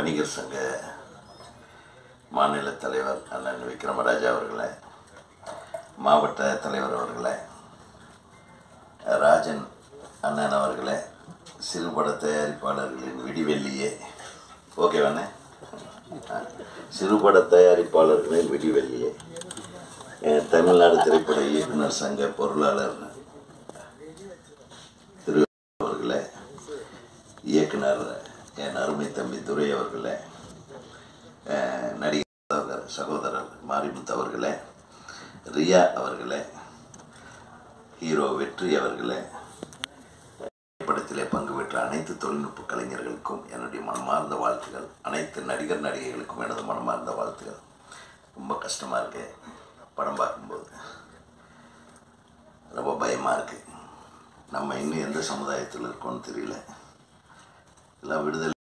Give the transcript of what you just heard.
வணிகர் சங்க மாநில தலைவர் அண்ணன் விக்ரமராஜா அவர்களே மாவட்ட தலைவர் அவர்களே ராஜன் அண்ணன் அவர்களே சிறுபட தயாரிப்பாளர்களின் விடிவெள்ளியே ஓகேவாண்ணே ஆ. சிறுபட தயாரிப்பாளர்களின் விடிவெள்ளியே அஹ், தமிழ்நாடு திரைப்பட இயக்குனர் சங்க பொருளாளர் திரு அவர்களே இயக்குனர் என் அருமை தம்பி துரை அவர்களே அஹ், நடிகர் சகோதரர் சகோதரர் மாரிமுத்து அவர்களே ரியா அவர்களே ஹீரோ வெற்றி அவர்களே படத்திலே பங்கு பெற்ற அனைத்து தொழில்நுட்ப கலைஞர்களுக்கும் என்னுடைய மனமார்ந்த வாழ்த்துக்கள் அனைத்து நடிகர் நடிகைகளுக்கும் எனது மனமார்ந்த வாழ்த்துக்கள் ரொம்ப கஷ்டமாக இருக்கு படம் பார்க்கும்போது ரொம்ப பயமாக இருக்கு நம்ம இன்னும் எந்த சமுதாயத்தில் இருக்கோம்னு தெரியல எல்லாம் விடுதலை